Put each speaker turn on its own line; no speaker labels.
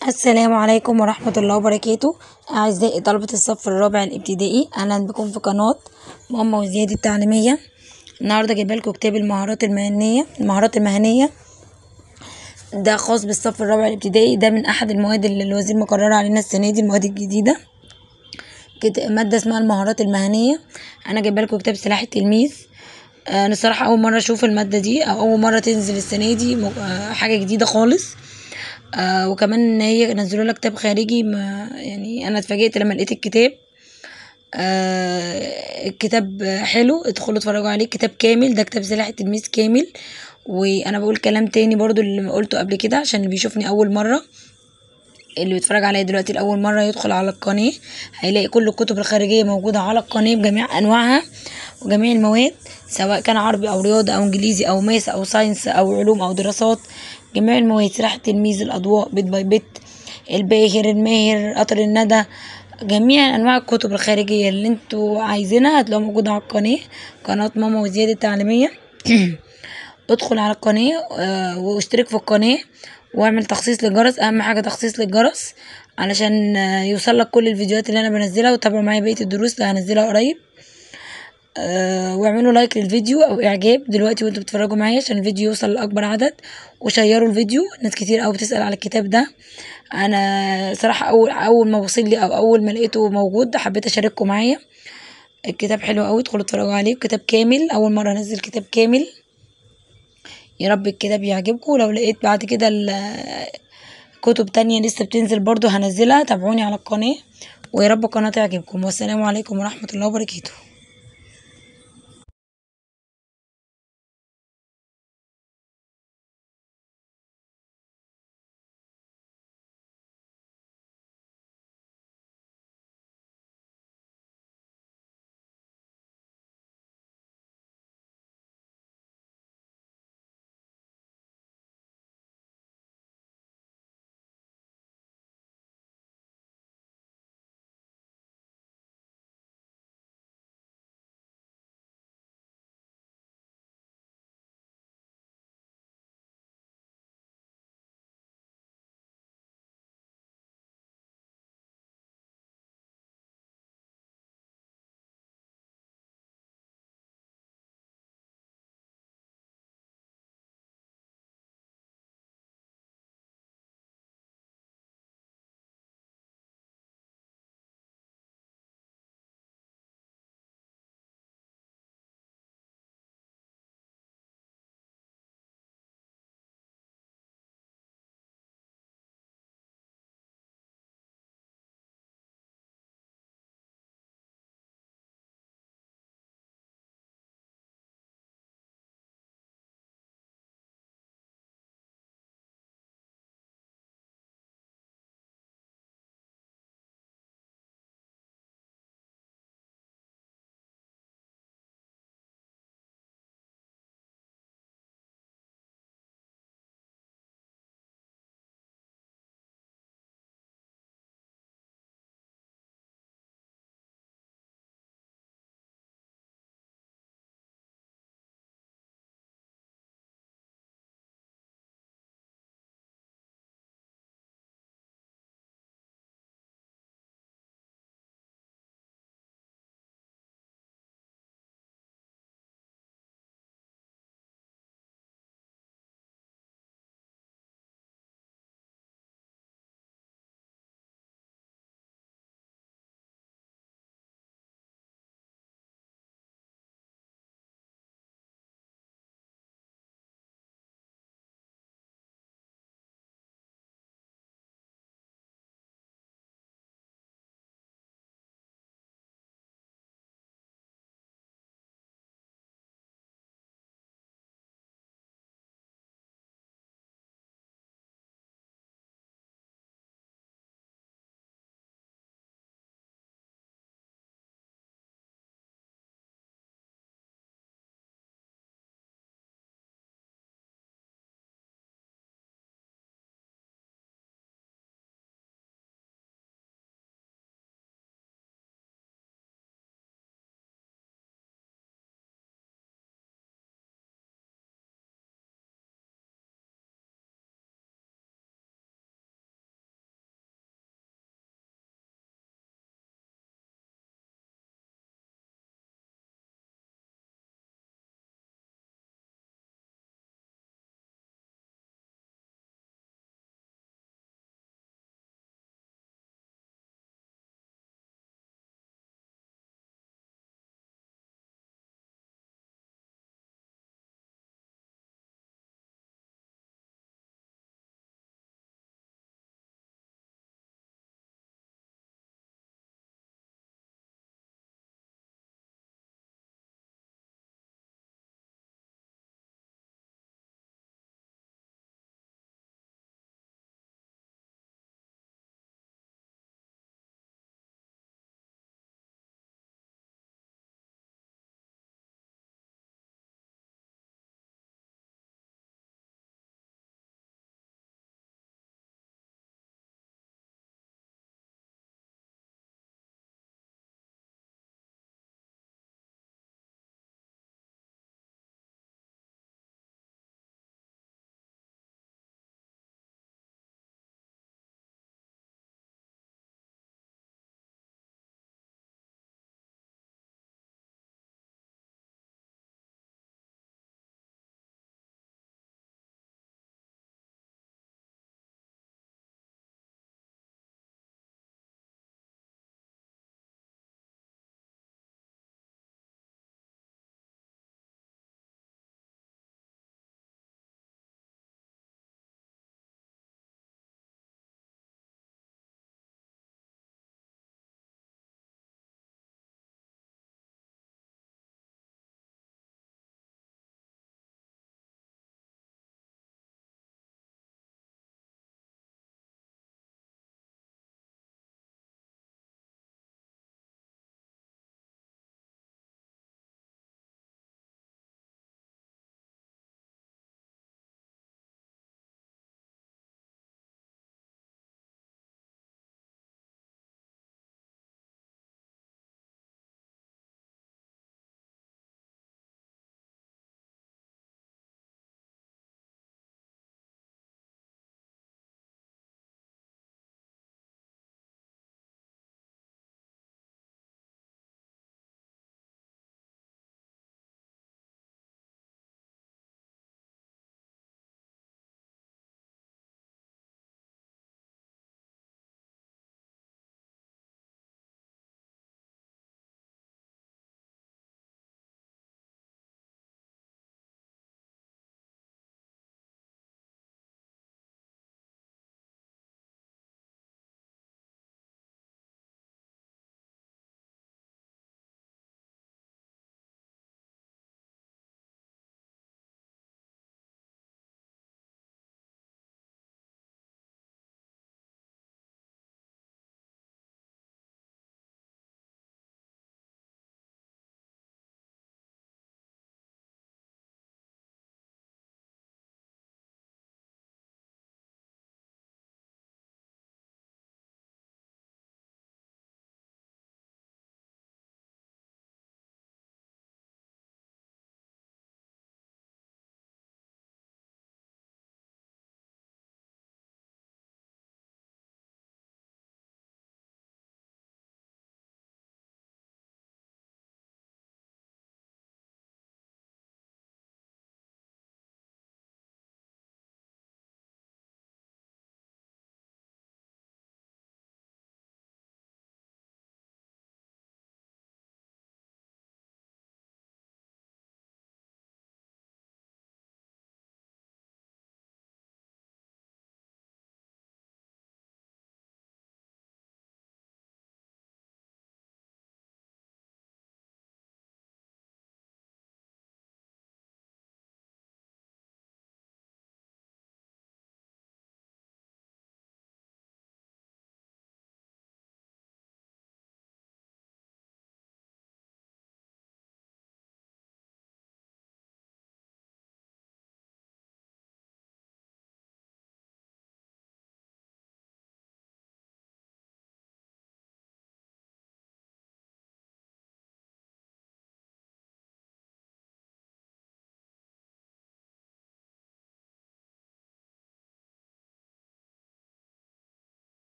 السلام عليكم ورحمة الله وبركاته أعزائي طلبة الصف الرابع الابتدائي أهلا بكم في قناة ماما وزياد التعليمية النهاردة جايبة لكم كتاب المهارات المهنية المهارات المهنية ده خاص بالصف الرابع الابتدائي ده من أحد المواد اللي الوزير مقررة علينا السنة دي المواد الجديدة كت- مادة اسمها المهارات المهنية أنا جايبة لكم كتاب سلاح التلميذ آه، أنا الصراحة أول مرة أشوف المادة دي أو أول مرة تنزل السنة دي م- آه، حاجة جديدة خالص آه وكمان ان هي نزلوا لها كتاب خارجي ما يعني انا اتفاجئت لما لقيت الكتاب آه الكتاب حلو ادخلوا اتفرجوا عليه كتاب كامل ده كتاب سلاح التلميذ كامل وانا بقول كلام تاني برضو اللي قلته قبل كده عشان اللي بيشوفني اول مره اللي بيتفرج عليا دلوقتي لاول مره يدخل على القناه هيلاقي كل الكتب الخارجيه موجوده على القناه بجميع انواعها وجميع المواد سواء كان عربي او رياضه او انجليزي او ماس او ساينس او علوم او دراسات جميع المواد سلاح التلميذ الاضواء بيت باي بيت الباهر الماهر قطر الندى جميع انواع الكتب الخارجيه اللي انتوا عايزينها هتلاقوها موجوده على القناه قناه ماما وزياد التعليميه ادخل على القناة آه، واشترك في القناة واعمل تخصيص للجرس اهم حاجة تخصيص للجرس علشان آه، يوصلك كل الفيديوهات اللي انا بنزلها وتابعوا معايا بقية الدروس اللي هنزلها قريب آه، واعملوا لايك للفيديو او اعجاب دلوقتي وانتوا بتتفرجوا معايا عشان الفيديو يوصل لاكبر عدد وشيروا الفيديو ناس كتير قوي بتسأل على الكتاب ده انا صراحة اول اول ما وصل لي او اول ما لقيته موجود حبيت اشارككم معايا الكتاب حلو قوي ادخلوا اتفرجوا عليه كتاب كامل اول مرة انزل كتاب كامل يا رب الكتاب يعجبكم ولو لقيت بعد كده ال- كتب تانية لسه بتنزل برضو هنزلها تابعوني على القناة ويا رب القناة تعجبكم والسلام عليكم ورحمة الله وبركاته